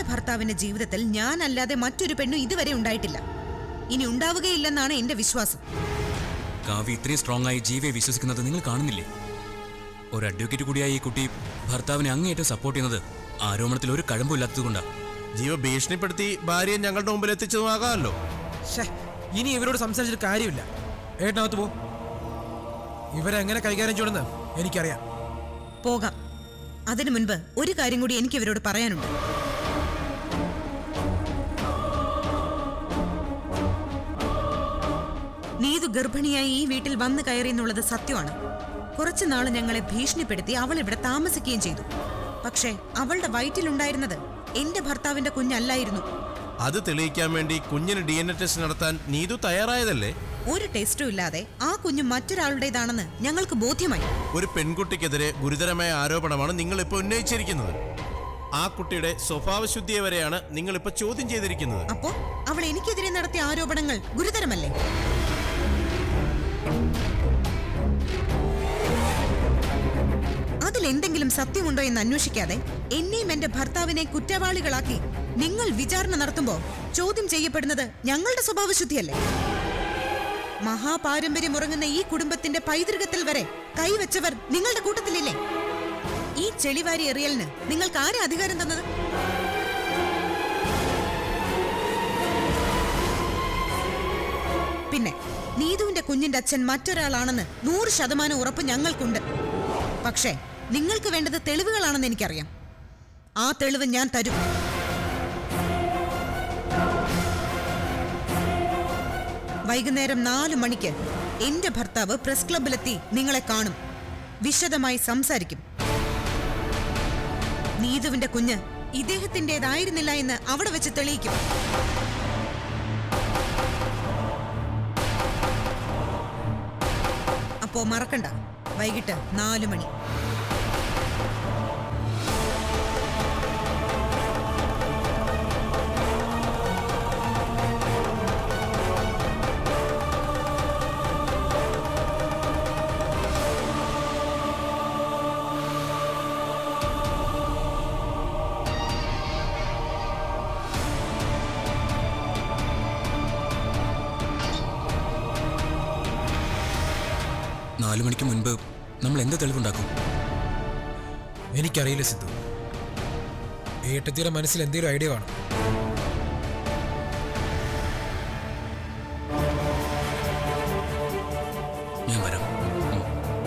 ഭർത്താവിന്റെ ജീവിതത്തിൽ ഞാനല്ലാതെ മറ്റൊരു പെണ്ണും ഇതുവരെ ഉണ്ടായിട്ടില്ല ഇനി ഉണ്ടാവുകയില്ലെന്നാണ് എന്റെ വിശ്വാസം കാവ്യ ഇത്രയും സ്ട്രോങ് ആയി ജീവയെ വിശ്വസിക്കുന്നത് നിങ്ങൾ കാണുന്നില്ലേ ഒരു അഡ്വക്കേറ്റ് കൂടിയായ ഈ കുട്ടി ഭർത്താവിനെ അങ്ങേയറ്റം സപ്പോർട്ട് ചെയ്യുന്നത് ആരോപണത്തിൽ ഒരു കഴമ്പില്ലാത്തതുകൊണ്ടാണ് ജീവ ഭീഷണിപ്പെടുത്തി ഭാര്യയെ ഞങ്ങളുടെ മുമ്പിൽ എത്തിച്ചതുമാകാമല്ലോ ശ്ശേ, ഇനി ഇവരോട് സംസാരിച്ചിട്ട് കാര്യമില്ല ഏട്ടനകത്ത് പോ ഇവരെങ്ങനെ കൈകാര്യം ചെയ്യണമെന്ന് എനിക്കറിയാം പോകാം അതിനു മുൻപ് ഒരു കാര്യം കൂടി എനിക്ക് ഇവരോട് പറയാനുണ്ട് നീതു ഗർഭിണിയായി ഈ വീട്ടിൽ വന്നു കയറി എന്നുള്ളത് സത്യമാണ് കുറച്ചു നാൾ ഞങ്ങളെ ഭീഷണിപ്പെടുത്തി അവൾ ഇവിടെ താമസിക്കുകയും ചെയ്തു പക്ഷേ അവളുടെ വയറ്റിലുണ്ടായിരുന്നത് എന്റെ ഭർത്താവിന്റെ കുഞ്ഞല്ലായിരുന്നു അത് തെളിയിക്കാൻ വേണ്ടി കുഞ്ഞിന് ഡി എൻ എ ടെസ്റ്റ് നടത്താൻ നീതു തയ്യാറായതല്ലേ ഒരു ടെസ്റ്റും ഇല്ലാതെ ആ കുഞ്ഞ് മറ്റൊരാളുടേതാണെന്ന് ഞങ്ങൾക്ക് ബോധ്യമായി ഒരു പെൺകുട്ടിക്കെതിരെ ഗുരുതരമായ ആരോപണമാണ് നിങ്ങൾ ഇപ്പോൾ ഉന്നയിച്ചിരിക്കുന്നത് ആ കുട്ടിയുടെ സ്വഭാവശുദ്ധിയെ വരെയാണ് നിങ്ങൾ ഇപ്പോൾ ചോദ്യം ചെയ്തിരിക്കുന്നത് അപ്പോ അവൾ എനിക്കെതിരെ നടത്തിയ ആരോപണങ്ങൾ ഗുരുതരമല്ലേ അതിലെന്തെങ്കിലും സത്യമുണ്ടോ എന്ന് അന്വേഷിക്കാതെ എന്നെയും എന്റെ ഭർത്താവിനെ കുറ്റവാളികളാക്കി നിങ്ങൾ വിചാരണ നടത്തുമ്പോ ചോദ്യം ചെയ്യപ്പെടുന്നത് ഞങ്ങളുടെ സ്വഭാവശുദ്ധിയല്ലേ മഹാപാരമ്പര്യം ഉറങ്ങുന്ന ഈ കുടുംബത്തിന്റെ പൈതൃകത്തിൽ വരെ കൈവച്ചവർ നിങ്ങളുടെ കൂട്ടത്തിലില്ലേ ഈ ചെളിവാരി എറിയലിന് നിങ്ങൾക്ക് ആരാ അധികാരം തന്നത് പിന്നെ നീതുവിന്റെ കുഞ്ഞിന്റെ അച്ഛൻ മറ്റൊരാളാണെന്ന് നൂറ് ശതമാനം ഉറപ്പ് ഞങ്ങൾക്കുണ്ട് പക്ഷേ നിങ്ങൾക്ക് വേണ്ടത് തെളിവുകളാണെന്ന് എനിക്കറിയാം ആ തെളിവ് ഞാൻ തരും വൈകുന്നേരം നാലു മണിക്ക് എന്റെ ഭർത്താവ് പ്രസ് ക്ലബിലെത്തി നിങ്ങളെ കാണും വിശദമായി സംസാരിക്കും നീതുവിന്റെ കുഞ്ഞ് ഇദ്ദേഹത്തിൻ്റെതായിരുന്നില്ല എന്ന് അവിടെ വെച്ച് തെളിയിക്കും അപ്പോ മറക്കണ്ട വൈകിട്ട് നാലു മണി നാലു മണിക്ക് മുൻപ് നമ്മൾ എന്ത് തെളിവുണ്ടാക്കും എനിക്കറിയില്ല സിദ്ധു ഏട്ടത്തിയുടെ മനസ്സിൽ എന്തെങ്കിലും ഐഡിയ കാണും ഞാൻ വരാം ഉം.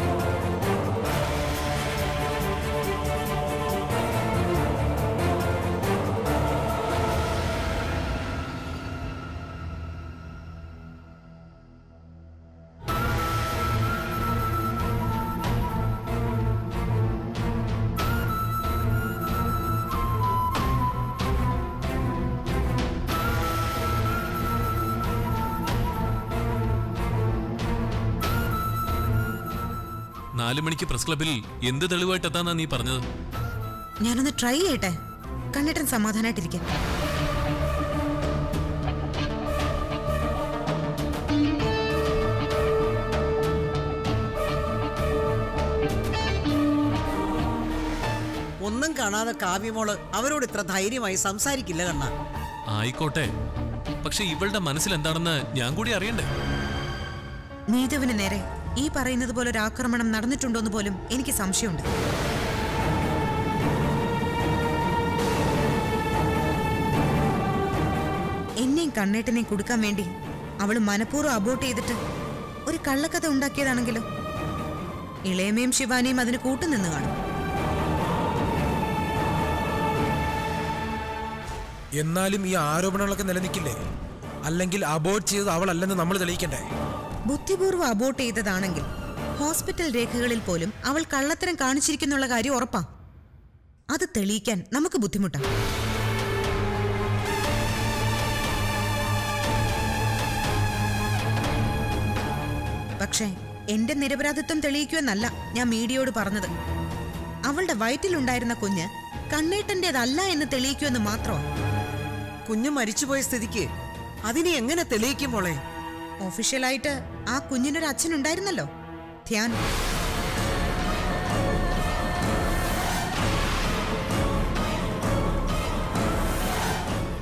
നാലു മണിക്ക് പ്രസ് ക്ലബിൽ എന്ത് തെളിവായിട്ട് എത്താന്നാ നീ പറഞ്ഞത് ഞാനൊന്ന് ട്രൈ ചെയ്യട്ടെ കണ്ണിട്ടൻ സമാധാനായിട്ടിരിക്കാൻ ഒന്നും കാണാതെ കാവ്യമോള് അവരോട് ഇത്ര ധൈര്യമായി സംസാരിക്കില്ല കണ്ണ ആയിക്കോട്ടെ പക്ഷെ ഇവളുടെ മനസ്സിൽ എന്താണെന്ന് ഞാൻ കൂടി അറിയണ്ടേ നീതുവിന് നേരെ ഈ പറയുന്നത് പോലെ ഒരു ആക്രമണം നടന്നിട്ടുണ്ടോന്ന് പോലും എനിക്ക് സംശയമുണ്ട് എന്നെയും കണ്ണേട്ടനെയും കൊടുക്കാൻ വേണ്ടി അവള് മനഃപൂർവ്വം അബോട്ട് ചെയ്തിട്ട് ഒരു കള്ളക്കഥ ഉണ്ടാക്കിയതാണെങ്കിലോ ഇളയമയും ശിവാനിയും അതിന് കൂട്ടുനിന്ന് കാണും എന്നാലും ഈ ആരോപണങ്ങളൊക്കെ നിലനിൽക്കില്ലേ അല്ലെങ്കിൽ അബോർട്ട് ചെയ്തത് അവളല്ലെന്ന് നമ്മൾ തെളിയിക്കണ്ടേ ബുദ്ധിപൂർവ്വം അബോട്ട് ചെയ്തതാണെങ്കിൽ ഹോസ്പിറ്റൽ രേഖകളിൽ പോലും അവൾ കള്ളത്തരം കാണിച്ചിരിക്കുന്നുള്ള കാര്യം ഉറപ്പാ അത് തെളിയിക്കാൻ നമുക്ക് ബുദ്ധിമുട്ടാണ് പക്ഷേ എന്റെ നിരപരാധിത്വം തെളിയിക്കുമെന്നല്ല ഞാൻ മീഡിയയോട് പറഞ്ഞത് അവളുടെ വയറ്റിലുണ്ടായിരുന്ന കുഞ്ഞ് കണ്ണേട്ടന്റേതല്ല എന്ന് തെളിയിക്കുമെന്ന് മാത്രമാണ് കുഞ്ഞു മരിച്ചുപോയ സ്ഥിതിക്ക് അതിനെ എങ്ങനെ തെളിയിക്കും മോളെ ഒഫീഷ്യലായിട്ട് ആ കുഞ്ഞിനൊരു അച്ഛനുണ്ടായിരുന്നല്ലോ ധ്യാൻ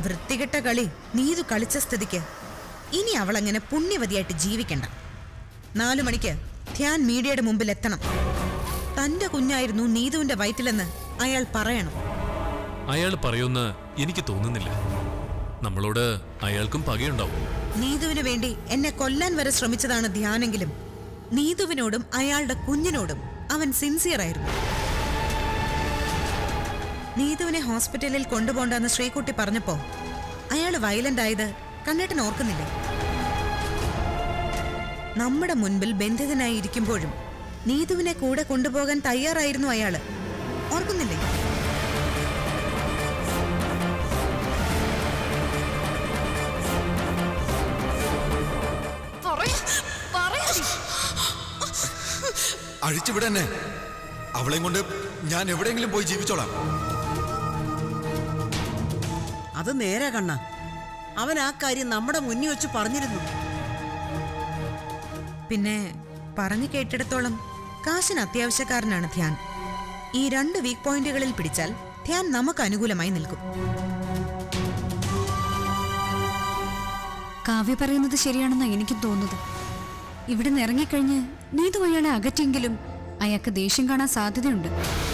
വൃത്തികെട്ട കളി നീതു കളിച്ച സ്ഥിതിക്ക് ഇനി അവളങ്ങനെ പുണ്യവതിയായിട്ട് ജീവിക്കണ്ട നാലു മണിക്ക് ധ്യാൻ മീഡിയയുടെ മുമ്പിൽ എത്തണം തന്റെ കുഞ്ഞായിരുന്നു നീതുവിന്റെ വയറ്റിലെന്ന് അയാൾ പറയണം അയാൾ പറയുമെന്ന് എനിക്ക് തോന്നുന്നില്ല നമ്മളോട് അയാൾക്കും പകയുണ്ടാവും നീതുവിന് വേണ്ടി എന്നെ കൊല്ലാൻ വരെ ശ്രമിച്ചതാണ് ധ്യാനെങ്കിലും നീതുവിനോടും അയാളുടെ കുഞ്ഞിനോടും അവൻ സിൻസിയർ ആയിരുന്നു നീതുവിനെ ഹോസ്പിറ്റലിൽ കൊണ്ടുപോണ്ടെന്ന് ശ്രീകുട്ടി പറഞ്ഞപ്പോ അയാൾ വയലന്റ് ആയത് കണ്ണേട്ടൻ ഓർക്കുന്നില്ലേ നമ്മുടെ മുൻപിൽ ബന്ധിതനായി ഇരിക്കുമ്പോഴും നീതുവിനെ കൂടെ കൊണ്ടുപോകാൻ തയ്യാറായിരുന്നു അയാള് ഓർക്കുന്നില്ലേ അഴിച്ചുവിടന്നെ അവളെയും കൊണ്ട് ഞാൻ എവിടെയെങ്കിലും പോയി ജീവിച്ചോളാം അത് നേരെ കണ്ണ അവൻ ആ കാര്യം നമ്മുടെ മുന്നിൽ വെച്ച് പറഞ്ഞിരുന്നു പിന്നെ പറഞ്ഞു കേട്ടിടത്തോളം കാശിന് അത്യാവശ്യക്കാരനാണ് ധ്യാൻ ഈ രണ്ട് വീക്ക് പോയിന്റുകളിൽ പിടിച്ചാൽ ധ്യാൻ നമുക്ക് അനുകൂലമായി നിൽക്കും കാവ്യ പറയുന്നത് ശരിയാണെന്നാ എനിക്കും തോന്നുന്നത് ഇവിടെ നിന്ന് ഇറങ്ങിക്കഴിഞ്ഞ് നീതു അയാളെ അകറ്റിയെങ്കിലും അയാൾക്ക് ദേഷ്യം കാണാൻ സാധ്യതയുണ്ട്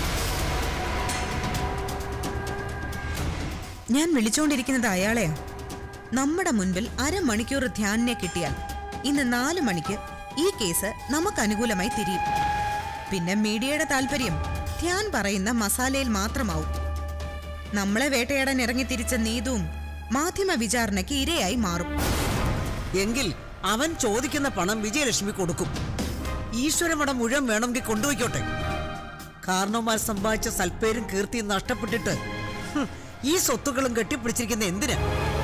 ഞാൻ വിളിച്ചുകൊണ്ടിരിക്കുന്നത് അയാളെയാ നമ്മുടെ മുൻപിൽ അരമണിക്കൂർ ധ്യാനിനെ കിട്ടിയാൽ ഇന്ന് നാല് മണിക്ക് ഈ കേസ് നമുക്ക് അനുകൂലമായി തിരിയും പിന്നെ മീഡിയയുടെ താല്പര്യം ധ്യാൻ പറയുന്ന മസാലയിൽ മാത്രമാവും നമ്മളെ വേട്ടയാടാൻ ഇറങ്ങി തിരിച്ച നീതുവും മാധ്യമ വിചാരണയ്ക്ക് ഇരയായി മാറും എങ്കിൽ അവൻ ചോദിക്കുന്ന പണം വിജയലക്ഷ്മി കൊടുക്കും ഈശ്വരമടം മുഴുവൻ വേണമെങ്കിൽ കൊണ്ടുപോയിക്കോട്ടെ കാരണവന്മാർ സമ്പാദിച്ച സൽപ്പേരും കീർത്തിയും നഷ്ടപ്പെട്ടിട്ട് ഹും, ഈ സ്വത്തുക്കളും കെട്ടിപ്പിടിച്ചിരിക്കുന്ന എന്തിനാ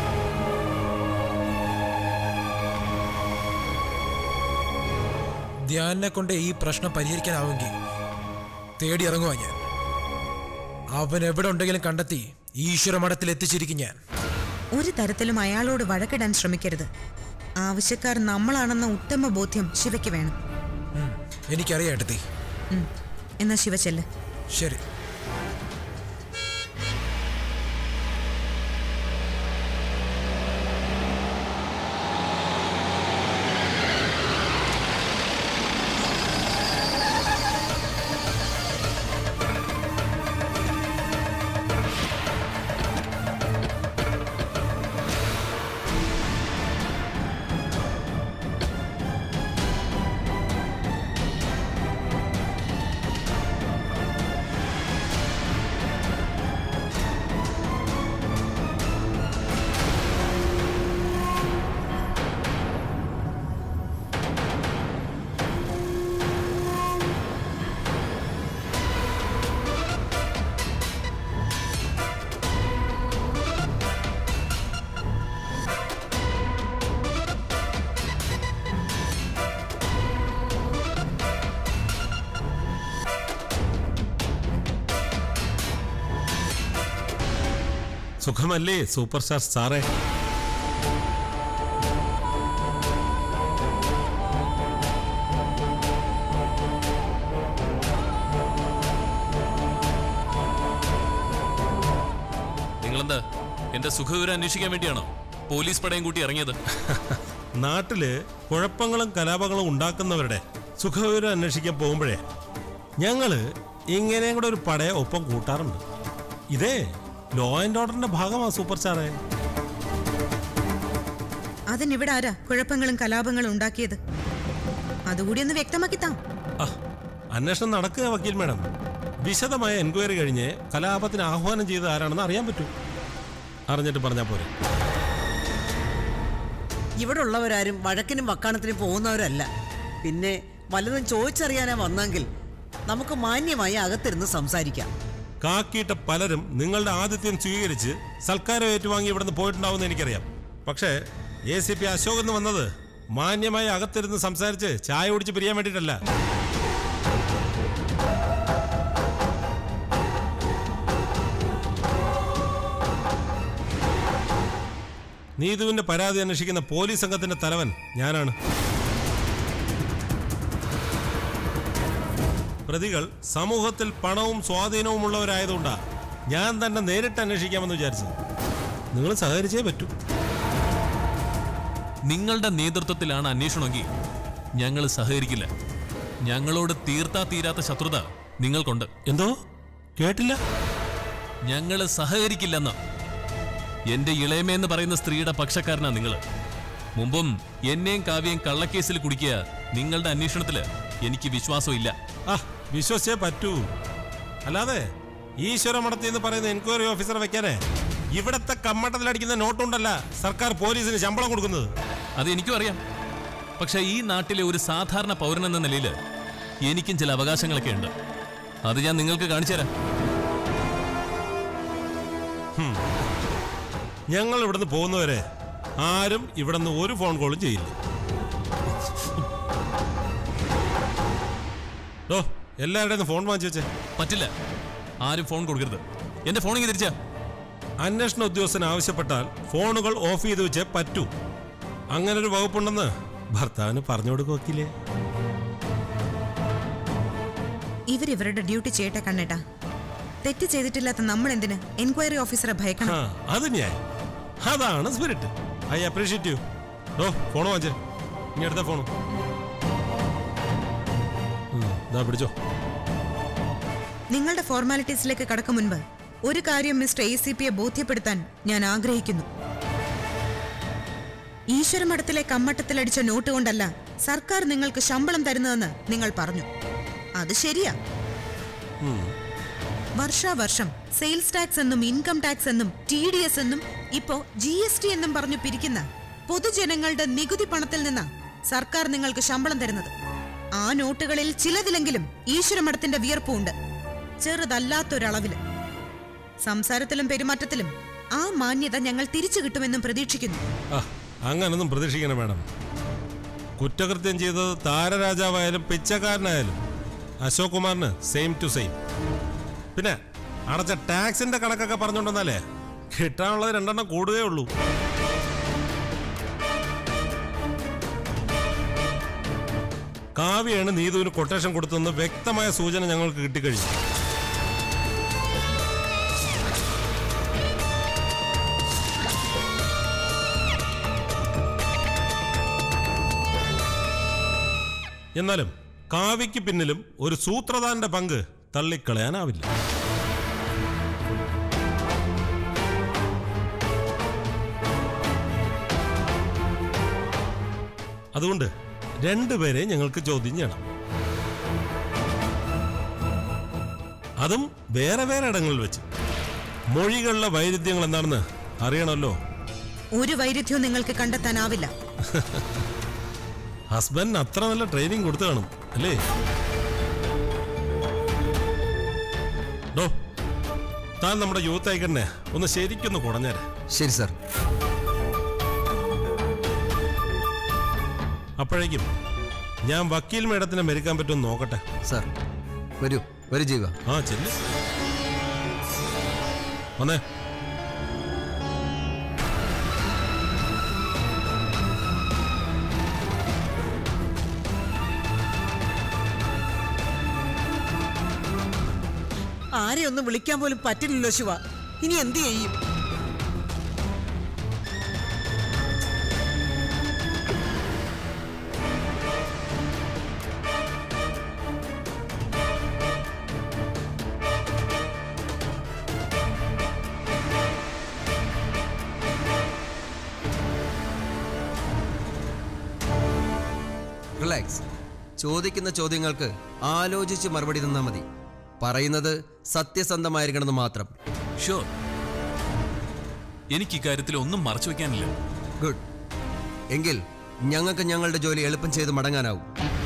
ധ്യാനിനെ കൊണ്ട് ഈ പ്രശ്നം പരിഹരിക്കാനാവുമെങ്കിൽ തേടി ഇറങ്ങുവാ ഞാൻ അവൻ എവിടെ ഉണ്ടെങ്കിലും കണ്ടെത്തി ഈശ്വര മഠത്തിൽ എത്തിച്ചിരിക്കും ഞാൻ ഒരു തരത്തിലും അയാളോട് വഴക്കിടാൻ ശ്രമിക്കരുത് ആവശ്യക്കാർ നമ്മളാണെന്ന ഉത്തമ ബോധ്യം ശിവയ്ക്ക് വേണം ഉം, എനിക്കറിയാം ഏട്ടത്തി ഉം. എന്നാ ശിവ ചെല്ല് ശരി സുഖമല്ലേ സൂപ്പർ സ്റ്റാർ സാറേ നിങ്ങളെന്താ എന്റെ സുഖവിവരം അന്വേഷിക്കാൻ വേണ്ടിയാണോ പോലീസ് പടയും കൂട്ടി ഇറങ്ങിയത് നാട്ടില് കുഴപ്പങ്ങളും കലാപങ്ങളും ഉണ്ടാക്കുന്നവരുടെ സുഖവിവരം അന്വേഷിക്കാൻ പോകുമ്പോഴേ ഞങ്ങള് ഇങ്ങനെയും കൂടെ ഒരു പടയെ ഒപ്പം കൂട്ടാറുണ്ട് ഇതേ ലോ ആൻഡ് ഓർഡറിന്റെ ഭാഗമാ സൂപ്പർ സ്റ്റാറേ അതിനിവിടെ ആരാ കുഴപ്പങ്ങളും കലാപങ്ങളും ഉണ്ടാക്കിയത് അതുകൂടി ഒന്ന് വ്യക്തമാക്കി താ ആ, അന്വേഷണം നടക്കുക വക്കീൽ മാഡം വിശദമായ എൻക്വയറി കഴിഞ്ഞ് കലാപത്തിന് ആഹ്വാനം ചെയ്ത് ആരാണെന്ന് അറിയാൻ പറ്റൂ അറിഞ്ഞിട്ട് പറഞ്ഞാൽ പോരെ ഇവിടെ ഉള്ളവരാരും വഴക്കിനും വക്കാണത്തിനും പോകുന്നവരല്ല പിന്നെ വല്ലതും ചോദിച്ചറിയാനാ വന്നെങ്കിൽ നമുക്ക് മാന്യമായി അകത്തിരുന്ന് സംസാരിക്കാം കാക്കിയിട്ട പലരും നിങ്ങളുടെ ആതിഥ്യം സ്വീകരിച്ച് സൽക്കാരം ഏറ്റുവാങ്ങി ഇവിടുന്ന് പോയിട്ടുണ്ടാവുമെന്ന് എനിക്കറിയാം പക്ഷേ എ സി പി അശോക് എന്ന് വന്നത് മാന്യമായി അകത്തിരുന്ന് സംസാരിച്ച് ചായ കുടിച്ച് പിരിയാൻ വേണ്ടിയിട്ടല്ല നീതുവിന്റെ പരാതി അന്വേഷിക്കുന്ന പോലീസ് സംഘത്തിന്റെ തലവൻ ഞാനാണ് പ്രതികൾ സമൂഹത്തിൽ പണവും സ്വാധീനവും ഉള്ളവരായതുകൊണ്ടാ ഞാൻ തന്നെ നേരിട്ട് അന്വേഷിക്കാമെന്ന് വിചാരിച്ചത് നിങ്ങൾ സഹകരിച്ചേ പറ്റൂ നിങ്ങളുടെ നേതൃത്വത്തിലാണ് അന്വേഷണമെങ്കിൽ ഞങ്ങൾ സഹകരിക്കില്ല ഞങ്ങളോട് തീർത്താ തീരാത്ത ശത്രുത നിങ്ങൾക്കുണ്ട് എന്തോ കേട്ടില്ല ഞങ്ങൾ സഹകരിക്കില്ലെന്ന് എന്റെ ഇളയമേന്ന് പറയുന്ന സ്ത്രീയുടെ പക്ഷക്കാരനാ നിങ്ങൾ മുമ്പും എന്നെയും കാവ്യം കള്ളക്കേസിൽ കുടിക്കുക നിങ്ങളുടെ അന്വേഷണത്തില് എനിക്ക് വിശ്വാസമില്ല ആ വിശ്വസിച്ചേ പറ്റൂ അല്ലാതെ ഈശ്വര മഠത്തിൽ എന്ന് പറയുന്ന എൻക്വയറി ഓഫീസറെ വെക്കാനേ ഇവിടത്തെ കമ്മട്ടത്തിലടിക്കുന്ന നോട്ടുണ്ടല്ല സർക്കാർ പോലീസിന് ശമ്പളം കൊടുക്കുന്നത് അത് എനിക്കും അറിയാം പക്ഷെ ഈ നാട്ടിലെ ഒരു സാധാരണ പൗരൻ എന്ന നിലയിൽ എനിക്കും ചില അവകാശങ്ങളൊക്കെ ഉണ്ട് അത് ഞാൻ നിങ്ങൾക്ക് കാണിച്ചു തരാം ഞങ്ങൾ ഇവിടുന്ന് പോകുന്നവരെ ആരും ഇവിടുന്ന് ഒരു ഫോൺ കോളും ചെയ്യില്ല ഓ എല്ലാവരുടെയും ഫോൺ വാങ്ങിച്ചു വെച്ചേ പറ്റില്ല ആരും ഫോൺ കൊടുക്കരുത് എന്റെ ഫോൺ ഇങ്ങനെ തിരിച്ചാ അന്വേഷണ ഉദ്യോഗസ്ഥൻ ആവശ്യപ്പെട്ടാൽ ഫോണുകൾ ഓഫ് ചെയ്ത് വെച്ചേ പറ്റൂ അങ്ങനെ ഒരു വകുപ്പുണ്ടെന്ന് ഭർത്താവിന് പറഞ്ഞു കൊടുക്കുക വക്കീലേ ഇവരിവരുടെ ഡ്യൂട്ടി ചെയ്യട്ടെ കണ്ണേട്ടാ തെറ്റ് ചെയ്തിട്ടില്ലാത്ത നമ്മൾ എന്തിന് എൻക്വയറി ഓഫീസറെ ഭയക്കണം ആ അത് ഞാൻ അതാണ് സ്പിരിറ്റ് ഐ അപ്രീഷിയേറ്റ് യു ഓ ഫോൺ വാങ്ങിച്ചേ ഇനി എടുത്ത ഫോൺ ഇതാ പിടിച്ചോ നിങ്ങളുടെ ഫോർമാലിറ്റീസിലേക്ക് കടക്കും മുൻപ് ഒരു കാര്യം മിസ്റ്റർ എ സി പിയെ ബോധ്യപ്പെടുത്താൻ ഞാൻ ആഗ്രഹിക്കുന്നു ഈശ്വരമഠത്തിലെ കമ്മട്ടത്തിലടിച്ച നോട്ട് കൊണ്ടല്ല സർക്കാർ നിങ്ങൾക്ക് ശമ്പളം തരുന്നതെന്ന് നിങ്ങൾ പറഞ്ഞു അത് ശരിയാ വർഷാവർഷം സെയിൽസ് ടാക്സ് എന്നും ഇൻകം ടാക്സ് എന്നും ടി ഡി എസ് എന്നും ഇപ്പോ ജി എസ് ടി എന്നും പറഞ്ഞു പിരിക്കുന്ന പൊതുജനങ്ങളുടെ നികുതി പണത്തിൽ നിന്നാ സർക്കാർ നിങ്ങൾക്ക് ശമ്പളം തരുന്നത് ആ നോട്ടുകളിൽ ചിലതിലെങ്കിലും ഈശ്വരമഠത്തിന്റെ വിയർപ്പുണ്ട് ചെറുതല്ലാത്തൊരളവില് സംസാരത്തിലും പെരുമാറ്റത്തിലും ആ മാന്യത ഞങ്ങൾ തിരിച്ചു കിട്ടുമെന്നും പ്രതീക്ഷിക്കുന്നു ആ അങ്ങനൊന്നും പ്രതീക്ഷിക്കണം മാഡം കുറ്റകൃത്യം ചെയ്തത് താരരാജാവായാലും പിച്ചക്കാരനായാലും അശോക് കുമാറിന് സെയിം ടു സെയിം പിന്നെ അടച്ച ടാക്സിന്റെ കണക്കൊക്കെ പറഞ്ഞുകൊണ്ടെന്നാലേ കിട്ടാനുള്ളത് രണ്ടെണ്ണം കൂടുകയേ ഉള്ളൂ കാവ്യാണ് നീതുവിന് കൊട്ടേഷൻ കൊടുത്തെന്ന് വ്യക്തമായ സൂചന ഞങ്ങൾക്ക് കിട്ടിക്കഴിഞ്ഞു എന്നാലും കാവ്യയ്ക്ക് പിന്നിലും ഒരു സൂത്രധാരന്റെ പങ്ക് തള്ളിക്കളയാനാവില്ല അതുകൊണ്ട് രണ്ടുപേരെ ഞങ്ങൾക്ക് ചോദ്യം ചെയ്യണം അതും വേറെ വേറെ ഇടങ്ങളിൽ വെച്ച് മൊഴികളിലെ വൈരുദ്ധ്യങ്ങൾ എന്താണെന്ന് അറിയണമല്ലോ ഒരു വൈരുദ്ധ്യവും നിങ്ങൾക്ക് കണ്ടെത്താനാവില്ല ഹസ്ബൻഡ് അത്ര നല്ല ട്രെയിനിങ് കൊടുത്തു കാണും അല്ലേ ഡോ താൻ നമ്മുടെ യൂത്ത് ഐക്കണിനെ ഒന്ന് ശരിക്കൊന്ന് കുടഞ്ഞേരെ ശരി സാർ അപ്പോഴേക്കും ഞാൻ വക്കീൽ മേഡത്തിനെ മെരുക്കാൻ പറ്റുമെന്ന് നോക്കട്ടെ സാർ വരൂ വരൂ ജീവ ആ ചെല്ല് വന്നേ ആരെ ഒന്നും വിളിക്കാൻ പോലും പറ്റില്ലല്ലോ ശിവ ഇനി എന്ത് ചെയ്യും റിലാക്സ് ചോദിക്കുന്ന ചോദ്യങ്ങൾക്ക് ആലോചിച്ച് മറുപടി തന്നാൽ മതി പറയുന്നത് സത്യസന്ധമായിരിക്കണമെന്ന് മാത്രം ഷുവർ എനിക്ക് ഇക്കാര്യത്തിൽ ഒന്നും മറച്ചു വെക്കാനില്ല ഗുഡ് എങ്കിൽ ഞങ്ങൾക്ക് ഞങ്ങളുടെ ജോലി എളുപ്പം ചെയ്ത് മടങ്ങാനാവും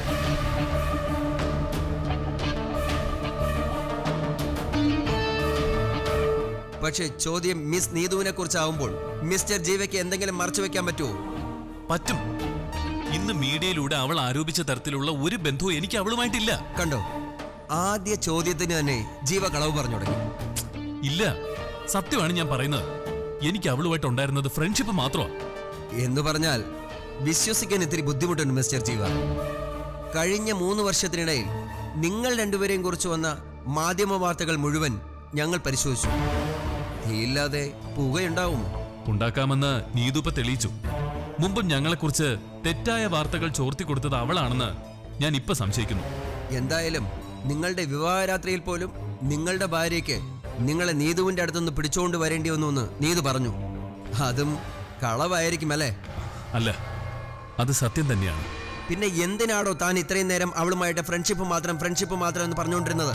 പക്ഷേ ചോദ്യം മിസ് നീതുവിനെ കുറിച്ചാവുമ്പോൾ മിസ്റ്റർ ജീവയ്ക്ക് എന്തെങ്കിലും മറച്ചു വെക്കാൻ പറ്റുമോ പറ്റും ഇന്ന് മീഡിയയിലൂടെ അവൾ ആരോപിച്ച തരത്തിലുള്ള ഒരു ബന്ധവും എനിക്ക് അവളുമായിട്ടില്ല കണ്ടോ ആദ്യ ചോദ്യത്തിന് തന്നെ ജീവ കളവ് പറഞ്ഞു തുടങ്ങി ഇല്ല സത്യമാണ് ഞാൻ പറയുന്നത് എനിക്ക് അവളുമായിട്ട് ഉണ്ടായിരുന്നത് ഫ്രണ്ട്ഷിപ്പ് മാത്രമാണ് എന്ന് പറഞ്ഞാൽ വിശ്വസിക്കാൻ ഇത്തിരി ബുദ്ധിമുട്ടുണ്ട് മിസ്റ്റർ ജീവ കഴിഞ്ഞ മൂന്ന് വർഷത്തിനിടയിൽ നിങ്ങൾ രണ്ടുപേരെയും കുറിച്ച് വന്ന മാധ്യമ വാർത്തകൾ മുഴുവൻ ഞങ്ങൾ പരിശോധിച്ചു ഇല്ലാതെ പുകയുണ്ടാവും ഉണ്ടാക്കാമെന്ന് നീതുപ്പ തെളിയിച്ചു മുമ്പും ഞങ്ങളെക്കുറിച്ച് തെറ്റായ വാർത്തകൾ ചോർത്തി കൊടുത്തത് അവളാണെന്ന് ഞാൻ ഇപ്പൊ സംശയിക്കുന്നു എന്തായാലും നിങ്ങളുടെ വിവാഹരാത്രിയിൽ പോലും നിങ്ങളുടെ ഭാര്യയ്ക്ക് നിങ്ങളെ നീതുവിന്റെ അടുത്തുനിന്ന് പിടിച്ചുകൊണ്ട് വരേണ്ടി വന്നു എന്ന് നീതു പറഞ്ഞു അതും കളവായിരിക്കും അല്ലേ അല്ല അത് സത്യം തന്നെയാണ് പിന്നെ എന്തിനാടോ താൻ ഇത്രയും നേരം അവളുമായിട്ട് ഫ്രണ്ട്ഷിപ്പ് മാത്രം ഫ്രണ്ട്ഷിപ്പ് മാത്രം എന്ന് പറഞ്ഞുകൊണ്ടിരുന്നത്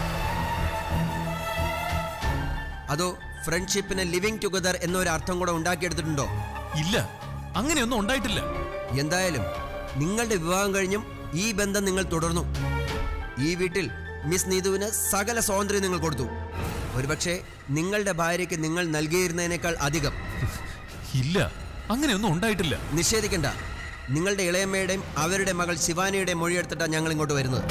അതോ ഫ്രണ്ട്ഷിപ്പിന് ലിവിങ് ടുഗദർ എന്നൊരു അർത്ഥം കൂടെ ഉണ്ടാക്കിയെടുത്തിട്ടുണ്ടോ ഇല്ല അങ്ങനെയൊന്നും ഉണ്ടായിട്ടില്ല എന്തായാലും നിങ്ങളുടെ വിവാഹം കഴിഞ്ഞും ഈ ബന്ധം നിങ്ങൾ തുടർന്നു ഈ വീട്ടിൽ മിസ് നീതുവിന് സകല സ്വാതന്ത്ര്യം നിങ്ങൾ കൊടുത്തു ഒരുപക്ഷെ നിങ്ങളുടെ ഭാര്യയ്ക്ക് നിങ്ങൾ നൽകിയിരുന്നതിനേക്കാൾ അധികം ഇല്ല അങ്ങനെയൊന്നും ഉണ്ടായിട്ടില്ല നിഷേധിക്കണ്ട നിങ്ങളുടെ ഇളയമ്മയുടെയും അവരുടെ മകൾ ശിവാനിയുടെയും മൊഴിയെടുത്തിട്ടാണ് ഞങ്ങൾ ഇങ്ങോട്ട് വരുന്നത്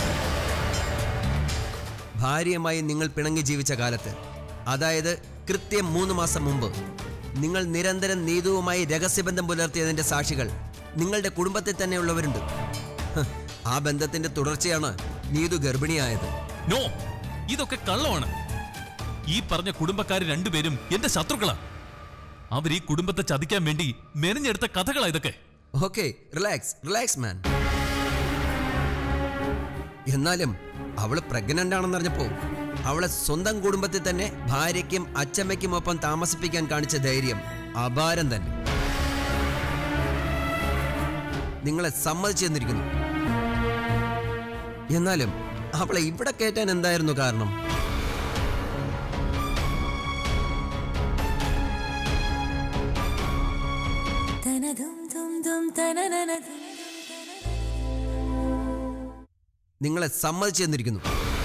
ഭാര്യയുമായി നിങ്ങൾ പിണങ്ങി ജീവിച്ച കാലത്ത് അതായത് കൃത്യം മൂന്ന് മാസം മുമ്പ് നിങ്ങൾ നിരന്തരം നീതുവുമായി രഹസ്യബന്ധം പുലർത്തിയതിന്റെ സാക്ഷികൾ നിങ്ങളുടെ കുടുംബത്തിൽ തന്നെയുള്ളവരുണ്ട് ഹ്, ആ ബന്ധത്തിന്റെ തുടർച്ചയാണ് നീതു ഗർഭിണിയായത് നോ ഇതൊക്കെ കള്ളമാണ് ഈ പറഞ്ഞ കുടുംബക്കാര് രണ്ടുപേരും എന്റെ ശത്രുക്കളാ അവർ ഈ കുടുംബത്തെ ചതിക്കാൻ വേണ്ടി മെനഞ്ഞെടുത്ത കഥകളാ ഇതൊക്കെ ഓക്കെ റിലാക്സ് റിലാക്സ് മാൻ എന്നാലും അവള് പ്രഗ്നന്റ് ആണെന്നറിഞ്ഞപ്പോ അവളെ സ്വന്തം കുടുംബത്തിൽ തന്നെ ഭാര്യയ്ക്കും അച്ചമ്മയ്ക്കും ഒപ്പം താമസിപ്പിക്കാൻ കാണിച്ച ധൈര്യം അപാരം തന്നെ നിങ്ങളെ സമ്മതിച്ചു തന്നിരിക്കുന്നു എന്നാലും അവളെ ഇവിടെ കയറ്റാൻ എന്തായിരുന്നു കാരണം നിങ്ങളെ സമ്മതിച്ചു തന്നിരിക്കുന്നു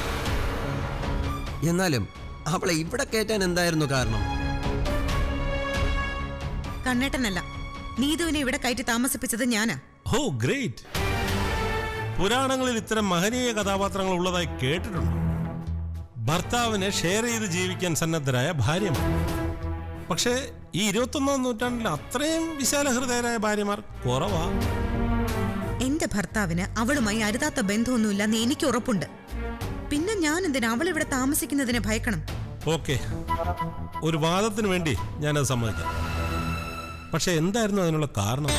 എന്നാലും അവളെ ഇവിടെ കയറ്റാൻ എന്തായിരുന്നു കാരണം കണ്ണേട്ടനല്ല നീതുവിനെ ഇവിടെ കയറ്റി താമസിപ്പിച്ചത് ഞാനാ ഓ ഗ്രേറ്റ് പുരാണങ്ങളിൽ ഇത്തരം മഹനീയ കഥാപാത്രങ്ങൾ ഉള്ളതായി കേട്ടിട്ടുണ്ട് ഭർത്താവിനെ ഷെയർ ചെയ്ത് ജീവിക്കാൻ സന്നദ്ധരായ ഭാര്യമാർ പക്ഷേ ഈ ഇരുപത്തൊന്നാം നൂറ്റാണ്ടിൽ അത്രയും വിശാലഹൃദയരായ ഭാര്യമാർ കുറവാ എന്റെ ഭർത്താവിന് അവളുമായി അരുതാത്ത ബന്ധമൊന്നുമില്ലെന്ന് എനിക്ക് ഉറപ്പുണ്ട് പിന്നെ ഞാൻ എന്തിനാ അവൾ ഇവിടെ താമസിക്കുന്നതിനെ ഭയക്കണം ഓക്കെ ഒരു വാദത്തിന് വേണ്ടി ഞാനത് സമ്മതിക്കാം പക്ഷെ എന്തായിരുന്നു അതിനുള്ള കാരണം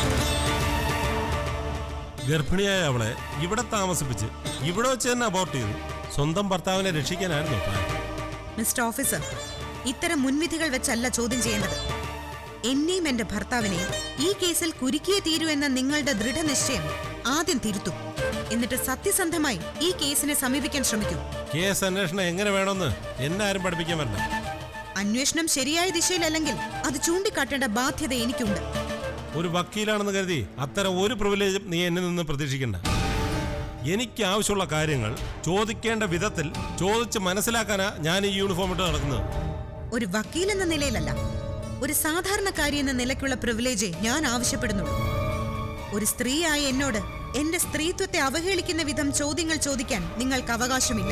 ഗർഭിണിയായ അവളെ ഇവിടെ താമസിപ്പിച്ച് ഇവിടെ വെച്ച് തന്നെ അബോർട്ട് ചെയ്തു സ്വന്തം ഭർത്താവിനെ രക്ഷിക്കാനായിരുന്നു പ്ലാൻ മിസ്റ്റർ ഓഫീസർ ഇത്തരം മുൻവിധികൾ വെച്ചല്ല ചോദ്യം ചെയ്യേണ്ടത് എന്നെയും എന്റെ ഭർത്താവിനെയും ഈ കേസിൽ കുരുക്കിയേ തീരൂ എന്ന നിങ്ങളുടെ ദൃഢനിശ്ചയം ആദ്യം തിരുത്തും എന്നിട്ട് സത്യസന്ധമായി ഈ കേസിനെ സമീപിക്കാൻ ശ്രമിക്കൂ കേസ് അന്വേഷണം എങ്ങനെ വേണമെന്ന് എന്നെ ആരും പഠിപ്പിക്കാൻ വരണ്ട അന്വേഷണം ശരിയായ ദിശയിലല്ലെങ്കിൽ അത് ചൂണ്ടിക്കാട്ടേണ്ട ബാധ്യത എനിക്കുണ്ട് ഒരു വക്കീലാണെന്ന് കരുതി അത്തരം ഒരു പ്രിവിലേജും നീ എന്നിൽ നിന്ന് പ്രതീക്ഷിക്കണ്ട എനിക്ക് ആവശ്യമുള്ള കാര്യങ്ങൾ ചോദിക്കേണ്ട വിധത്തിൽ ചോദിച്ച് മനസ്സിലാക്കാനാ ഞാൻ ഈ യൂണിഫോം ഇട്ട് നടക്കുന്നത് ഒരു വക്കീൽ എന്ന നിലയിലല്ല ഒരു സാധാരണക്കാരി എന്ന നിലയ്ക്കുള്ള പ്രിവിലേജേ ഞാൻ ആവശ്യപ്പെടുന്നുള്ളൂ ഒരു സ്ത്രീയായ എന്നോട് എന്റെ സ്ത്രീത്വത്തെ അവഹേളിക്കുന്ന വിധം ചോദ്യങ്ങൾ ചോദിക്കാൻ നിങ്ങൾക്ക് അവകാശമില്ല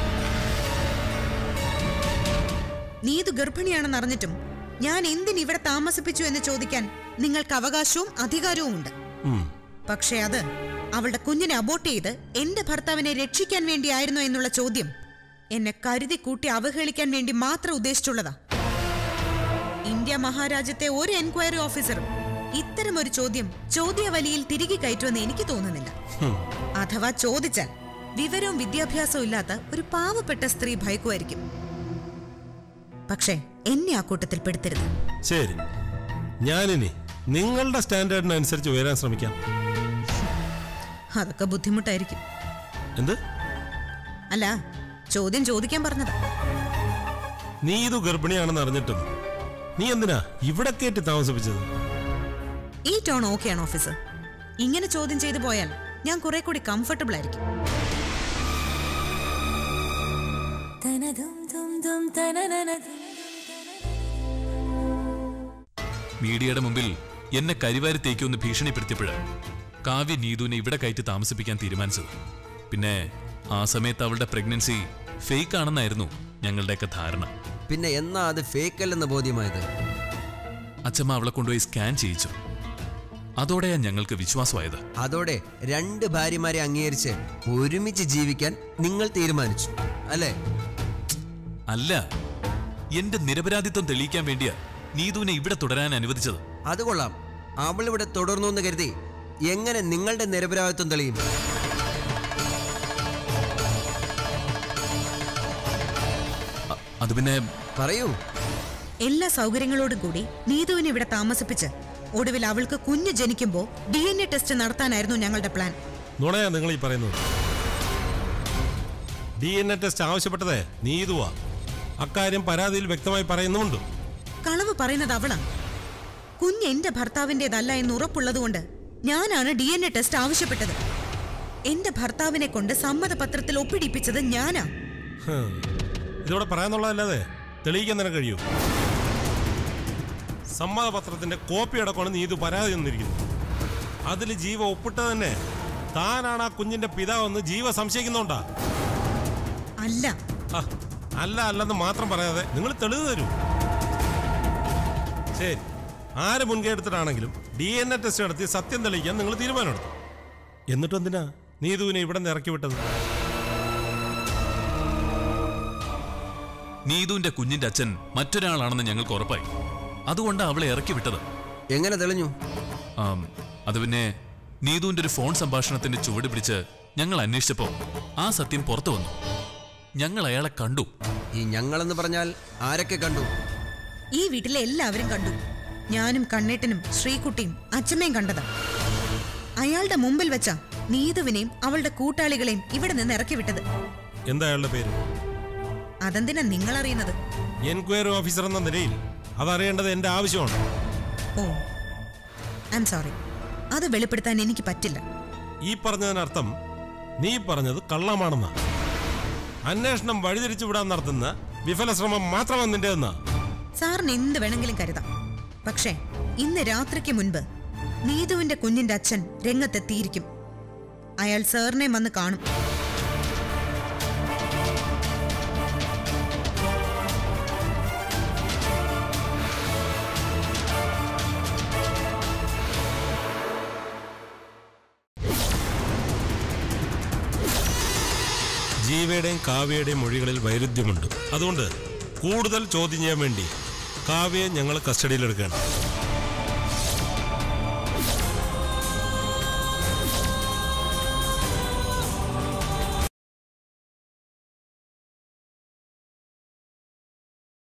നീതു ഗർഭിണിയാണെന്ന് അറിഞ്ഞിട്ടും ഞാൻ എന്തിന് ഇവിടെ താമസിപ്പിച്ചു എന്ന് ചോദിക്കാൻ നിങ്ങൾക്ക് അവകാശവും അധികാരവും ഉണ്ട് ഉം. പക്ഷേ അത് അവളുടെ കുഞ്ഞിനെ അബോർട്ട് ചെയ്ത് എന്റെ ഭർത്താവിനെ രക്ഷിക്കാൻ വേണ്ടിയായിരുന്നോ എന്നുള്ള ചോദ്യം എന്നെ കരുതി കൂട്ടി അവഹേളിക്കാൻ വേണ്ടി മാത്രം ഉദ്ദേശിച്ചുള്ളതാ ഇന്ത്യ മഹാരാജ്യത്തെ ഒരു എൻക്വയറി ഓഫീസറും ഇത്തരം ഒരു ചോദ്യം ചോദ്യവലിയിൽ തിരികെ കയറ്റുമെന്ന് എനിക്ക് തോന്നുന്നില്ല അഥവാ ചോദിച്ചാൽ വിവരവും വിദ്യാഭ്യാസവും ഇല്ലാത്ത ഒരു പാവപ്പെട്ട സ്ത്രീ ഭയക്കുമായിരിക്കും പക്ഷേ എന്നെ ആ കൂട്ടത്തിൽ പെടുത്തരുത് ശരി ഞാനിനി നിങ്ങളുടെ സ്റ്റാൻഡേർഡിനനുസരിച്ച് ഉയരാൻ ശ്രമിക്കാം അതൊക്കെ ബുദ്ധിമുട്ടായിരിക്കും എന്ത് അല്ല ചോദ്യം ചോദിക്കാൻ പറഞ്ഞതാ നീ ഇത് ഗർഭിണിയാണെന്ന് അറിഞ്ഞിട്ടും നീ എന്തിനാ ഇവിടെ കയറ്റി താമസിപ്പിച്ചത് ഈ ടോൺ ഓക്കെയാണ് ഓഫീസർ ഇങ്ങനെ ചോദ്യം ചെയ്തു പോയാൽ ഞാൻ കുറെ കൂടി കംഫർട്ടബിൾ ആയിരിക്കും മീഡിയയുടെ മുമ്പിൽ എന്നെ കരിവാരി തേക്കുമെന്ന് ഭീഷണിപ്പെടുത്തിയപ്പോഴ് കാവ്യ നീതുവിനെ ഇവിടെ കയറ്റി താമസിപ്പിക്കാൻ തീരുമാനിച്ചത് പിന്നെ ആ സമയത്ത് അവളുടെ പ്രഗ്നൻസി ഫേക്ക് ആണെന്നായിരുന്നു ഞങ്ങളുടെയൊക്കെ ധാരണ പിന്നെ എന്നാ അത് ഫേക്ക് അല്ലെന്ന് ബോധ്യമായത് അച്ഛമ്മ അവളെ കൊണ്ടുപോയി സ്കാൻ ചെയ്യിച്ചു അതോടെയാ ഞങ്ങൾക്ക് വിശ്വാസമായത് അതോടെ രണ്ട് ഭാര്യമാരെ അംഗീകരിച്ച് ഒരുമിച്ച് ജീവിക്കാൻ നിങ്ങൾ തീരുമാനിച്ചു അല്ലേ അല്ല എന്റെ നിരപരാധിത്വം തെളിയിക്കാൻ വേണ്ടിയാ നീതുവിനെ ഇവിടെ തുടരാൻ അനുവദിച്ചത് അത് കൊള്ളാം അവൾ ഇവിടെ തുടർന്നു എന്ന് കരുതി എങ്ങനെ നിങ്ങളുടെ നിരപരാധിത്വം തെളിയും അ- അത് പിന്നെ പറയൂ എല്ലാ സൗകര്യങ്ങളോടും കൂടി നീതുവിനെ ഇവിടെ താമസിപ്പിച്ച് ഒടുവിൽ അവൾക്ക് കുഞ്ഞ് ജനിക്കുമ്പോൾ ഡി എൻ എ ടെസ്റ്റ് നടത്താനായിരുന്നു ഞങ്ങളുടെ പ്ലാൻ നുണയാ നിങ്ങൾ ഈ പറയുന്നത് ഡി എൻ എ ടെസ്റ്റ് ആവശ്യപ്പെട്ടതേ നീതുവാ അക്കാര്യം പരാതിയിൽ വ്യക്തമായി പറയുന്നുമുണ്ട് കളവ് പറയുന്നത് അവളാണ് കുഞ്ഞ് എന്റെ ഭർത്താവിന്റേതല്ല എന്ന് ഉറപ്പുള്ളതുകൊണ്ട് ഞാനാണ് ഡി എൻ എ ടെസ്റ്റ് ആവശ്യപ്പെട്ടത് എന്റെ ഭർത്താവിനെ കൊണ്ട് സമ്മതപത്രത്തിൽ ഒപ്പിടിപ്പിച്ചത് ഞാനാ ഹും. ഇതോടെ പറയാന്നുള്ളതല്ലാതെ തെളിയിക്കാൻ തന്നെ കഴിയൂ സമ്മതപത്രത്തിന്റെ കോപ്പി അടക്കമാണ് നീതു പരാതി തന്നിരിക്കുന്നത് അതിൽ ജീവ ഒപ്പിട്ട് തന്നെ താനാണ് ആ കുഞ്ഞിന്റെ പിതാവെന്ന് ജീവ സംശയിക്കുന്നുണ്ടാ അല്ല ആ, അല്ല അല്ലെന്ന് മാത്രം പറയാതെ നിങ്ങൾ തെളിവ് തരൂ ശരി ആര് മുൻകൈ എടുത്തിട്ടാണെങ്കിലും ഡി എൻ എ ടെസ്റ്റ് നടത്തി സത്യം തെളിയിക്കാൻ നിങ്ങൾ തീരുമാനമെടുത്തു എന്നിട്ട് എന്തിനാ നീതുവിനെ ഇവിടെ നിന്ന് ഇറക്കി വിട്ടത് നീതുവിന്റെ കുഞ്ഞിന്റെ അച്ഛൻ മറ്റൊരാളാണെന്ന് ഞങ്ങൾക്ക് ഉറപ്പായി അതുകൊണ്ട് അവളെ ഇറക്കി വിട്ടത് എങ്ങനെ തെളിഞ്ഞു ആം, അത് പിന്നെ നീതുവിന്റെ ഒരു ഫോൺ സംഭാഷണത്തിന്റെ ചുവട് പിടിച്ച് ഞങ്ങൾ അന്വേഷിച്ചപ്പോ ആ സത്യം പുറത്തു വന്നു ഞങ്ങൾ അയാളെ കണ്ടു ഈ ഞങ്ങളെന്ന് പറഞ്ഞാൽ ആരൊക്കെ കണ്ടു ഈ വീട്ടിലെ എല്ലാവരും കണ്ടു ഞാനും കണ്ണേട്ടനും ശ്രീകുട്ടിയും അച്ഛമ്മയും കണ്ടതാ അയാളുടെ മുമ്പിൽ വെച്ചാ നീതുവിനെയും അവളുടെ കൂട്ടാളികളെയും ഇവിടെ നിന്ന് ഇറക്കി വിട്ടത് എന്താ അയാളുടെ പേര് അതെന്തിനാ നിങ്ങൾ അറിയുന്നത് എൻക്വയറി ഓഫീസർ എന്ന നിലയിൽ അതറിയേണ്ടത് എൻ്റെ ആവശ്യമാണ് ഓ ഐ എം സോറി അത് വെളിപ്പെടുത്താൻ എനിക്ക് പറ്റില്ല ഈ പറഞ്ഞതിനർത്ഥം നീ പറഞ്ഞത് കള്ളമാണെന്നാ അന്വേഷണം വഴിതിരിച്ചു വിടാൻ നടത്തുന്ന വിഫല ശ്രമം മാത്രമാണ് നിന്റേതെന്നാ സാറിന് എന്ത് വേണമെങ്കിലും കരുതാം പക്ഷേ ഇന്ന് രാത്രിക്ക് മുൻപ് നീതുവിന്റെ കുഞ്ഞിന്റെ അച്ഛൻ രംഗത്തെത്തിയിരിക്കും അയാൾ സാറിനെ വന്ന് കാണും ജീവയുടെയും കാവ്യയുടെയും മൊഴികളിൽ വൈരുദ്ധ്യമുണ്ട് അതുകൊണ്ട് കൂടുതൽ ചോദ്യം ചെയ്യാൻ വേണ്ടി കാവ്യയെ ഞങ്ങൾ കസ്റ്റഡിയിലെടുക്കുകയാണ്